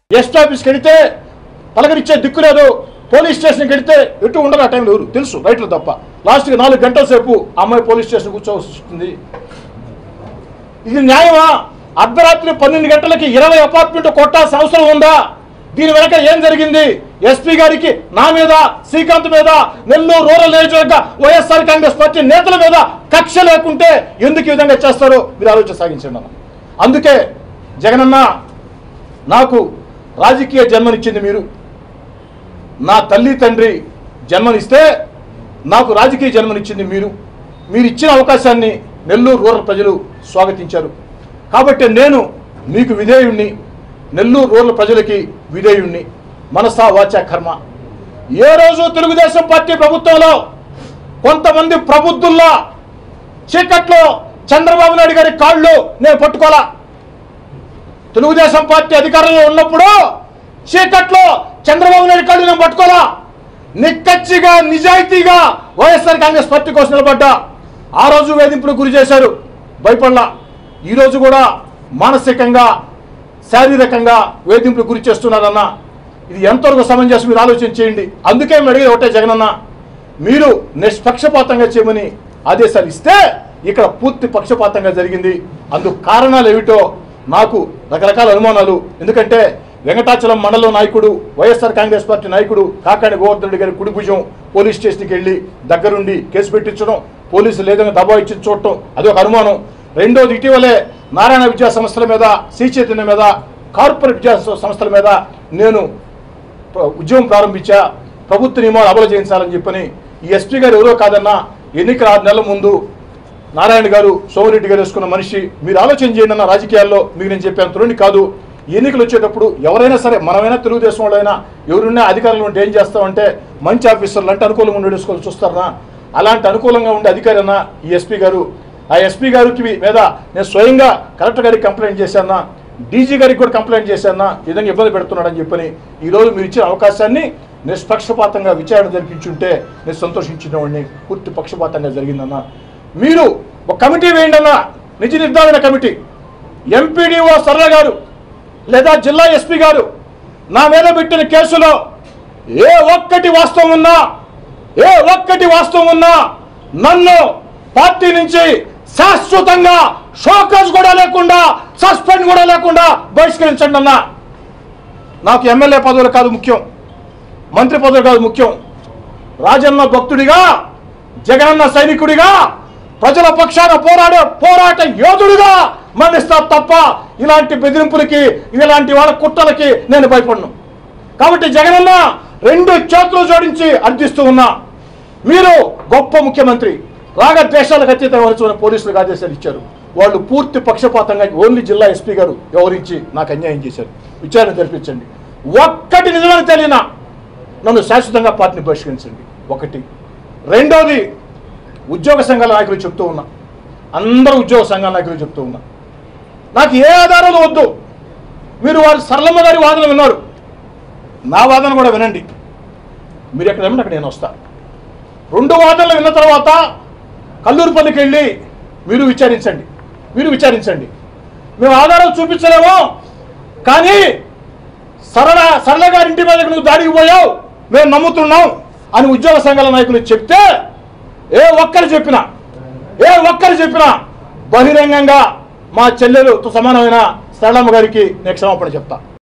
ఎస్ట్ ఆఫీస్కి వెళితే పలకరించే దిక్కు లేదు పోలీస్ స్టేషన్కి వెళితే ఎటు ఉండరు ఆ టైంలో ఎవరు తెలుసు రైట్లు తప్ప లాస్ట్కి నాలుగు గంటల సేపు ఆ అమ్మాయి పోలీస్ స్టేషన్ కూర్చోవలసి వస్తుంది ఇది న్యాయమా అర్ధరాత్రి పన్నెండు గంటలకి ఇరవై అపార్ట్మెంట్ కొట్టాల్సిన అవసరం ఉందా దీని వెనక ఏం జరిగింది ఎస్పీ గారికి నా మీద శ్రీకాంత్ మీద నెల్లూరు రూరల్ నియోజకవర్గ వైఎస్ఆర్ కాంగ్రెస్ పార్టీ నేతల మీద కక్ష లేకుంటే ఎందుకు ఈ విధంగా చేస్తారో మీరు ఆలోచన సాగించండి అన్న అందుకే జగనన్న నాకు రాజకీయ జన్మనిచ్చింది మీరు నా తల్లి తండ్రి జన్మనిస్తే నాకు రాజకీయ జన్మనిచ్చింది మీరు మీరు ఇచ్చిన అవకాశాన్ని నెల్లూరు రూరల్ ప్రజలు స్వాగతించారు కాబట్టి నేను మీకు విధేయుణ్ణి నెల్లూరు రూరల్ ప్రజలకి విధేయుణ్ణి మనసా వాచా కర్మ ఏ రోజు తెలుగుదేశం పార్టీ ప్రభుత్వంలో కొంతమంది ప్రబుద్ధుల్లా చీకట్లో చంద్రబాబు నాయుడు గారి కాళ్ళు నేను పట్టుకోలా తెలుగుదేశం పార్టీ అధికారంలో ఉన్నప్పుడు చీకట్లో చంద్రబాబు నాయుడు కాళ్ళు నేను పట్టుకోలా నిక్కచ్చిగా నిజాయితీగా వైఎస్ఆర్ కాంగ్రెస్ పార్టీ కోసం నిలబడ్డా ఆ రోజు వేధింపులు గురి చేశారు భయపడలా ఈరోజు కూడా మానసికంగా శారీరకంగా వేధింపులు గురి చేస్తున్నారన్న ఇది ఎంతవరకు సమంజసం మీరు ఆలోచన చేయండి అందుకే మేము అడిగేది ఒకటే జగనన్న మీరు నిష్పక్షపాతంగా చేయమని ఆదేశాలు ఇస్తే ఇక్కడ పూర్తి పక్షపాతంగా జరిగింది అందుకు కారణాలు ఏమిటో నాకు రకరకాల అనుమానాలు ఎందుకంటే వెంకటాచలం మండలం నాయకుడు వైఎస్ఆర్ కాంగ్రెస్ పార్టీ నాయకుడు కాకాని గోవర్ధన్ రెడ్డి గారి కుడి భుజం పోలీస్ స్టేషన్కి వెళ్ళి దగ్గరుండి కేసు పెట్టించడం పోలీసులు లేదని దబాయించి చూడటం అది ఒక అనుమానం రెండోది ఇటీవలే నారాయణ విద్యా సంస్థల మీద శ్రీ చైతన్య మీద కార్పొరేట్ విద్యా సంస్థల మీద నేను ప్ర- ఉద్యమం ప్రారంభించా ప్రభుత్వ నియమాలు అమలు చేయించాలని చెప్పని ఈ ఎస్పీ గారు ఎవరో కాదన్నా ఎన్నికల ఆరు నెలల ముందు నారాయణ గారు సోమిరెడ్డి గారు వేసుకున్న మనిషి మీరు ఆలోచన చేయండి అన్న రాజకీయాల్లో మీకు నేను చెప్పాను తురుని కాదు ఎన్నికలు వచ్చేటప్పుడు ఎవరైనా సరే మనమైనా తెలుగుదేశం వాళ్ళైనా ఎవరున్నా అధికారంలో ఉంటే ఏం చేస్తామంటే మంచి ఆఫీసర్లు అంటే అనుకూలంగా ఉండి వేసుకోవాలి చూస్తారనా అలాంటి అనుకూలంగా ఉండే అధికారి అన్న ఈ ఎస్పీ గారు ఆ ఎస్పీ గారికి మీద నేను స్వయంగా కలెక్టర్ గారికి కంప్లైంట్ చేశానా డీజీ గారికి కూడా కంప్లైంట్ చేశానా ఈ విధంగా ఇబ్బంది పెడుతున్నాడని చెప్పని ఈరోజు మీరు ఇచ్చిన అవకాశాన్ని నిష్పక్షపాతంగా విచారణ జరిపించుంటే నేను సంతోషించినవాడిని పూర్తి పక్షపాతంగా జరిగిందన్న మీరు ఒక కమిటీ వేయండి అన్న నిజ నిర్ధారణ కమిటీ ఎంపీడీఓ సరళ గారు లేదా జిల్లా ఎస్పీ గారు నా మీద పెట్టిన కేసులో ఏ ఒక్కటి వాస్తవం ఉన్నా ఏ ఒక్కటి వాస్తవం ఉన్నా నన్ను పార్టీ నుంచి శాశ్వతంగా షోకస్ కూడా లేకుండా సస్పెండ్ కూడా లేకుండా బహిష్కరించండి అన్నా నాకు ఎమ్మెల్యే పదవులు కాదు ముఖ్యం మంత్రి పదవులు కాదు ముఖ్యం రాజన్న భక్తుడిగా జగనన్న సైనికుడిగా ప్రజల పక్షాన పోరాడే పోరాట యోధుడిగా మరణిస్తా తప్ప ఇలాంటి బెదిరింపులకి ఇలాంటి వాళ్ళ కుట్రలకి నేను భయపడను కాబట్టి జగనన్న రెండు చేతులు జోడించి అర్థిస్తూ ఉన్నా మీరు గొప్ప ముఖ్యమంత్రి రాగద్వేషాలకు అతీతంగా వహించిన పోలీసులకు ఆదేశాలు ఇచ్చారు వాళ్ళు పూర్తి పక్షపాతంగా ఓన్లీ జిల్లా ఎస్పీ గారు వ్యవహరించి నాకు అన్యాయం చేశారు విచారణ జరిపించండి ఒక్కటి నిజమని తెలియనా నన్ను శాశ్వతంగా పార్టీని బహిష్కరించండి ఒకటి రెండోది ఉద్యోగ సంఘాల నాయకులు చెప్తూ ఉన్నా అందరూ ఉద్యోగ సంఘాల నాయకులు చెప్తూ ఉన్నా నాకు ఏ ఆధారాలు వద్దు మీరు వారి సరళమ్మ గారి వాదన విన్నారు నా వాదన కూడా వినండి మీరు ఎక్కడ ఏమంటే అక్కడ నేను వస్తా రెండు వాదనలు విన్న తర్వాత కల్లూరుపల్లికి వెళ్ళి మీరు విచారించండి మీరు విచారించండి మేము ఆధారాలు చూపించలేము కానీ సరళ సరళ గారి ఇంటి మీదకి నువ్వు దాడికి పోయావు మేము నమ్ముతున్నాం అని ఉద్యోగ సంఘాల నాయకులు చెప్తే ఏ ఒక్కరు చెప్పినా ఏ ఒక్కరు చెప్పినా బహిరంగంగా మా చెల్లెలుతో సమానమైన సరళమ్మ గారికి నేను క్షమాపణ చెప్తా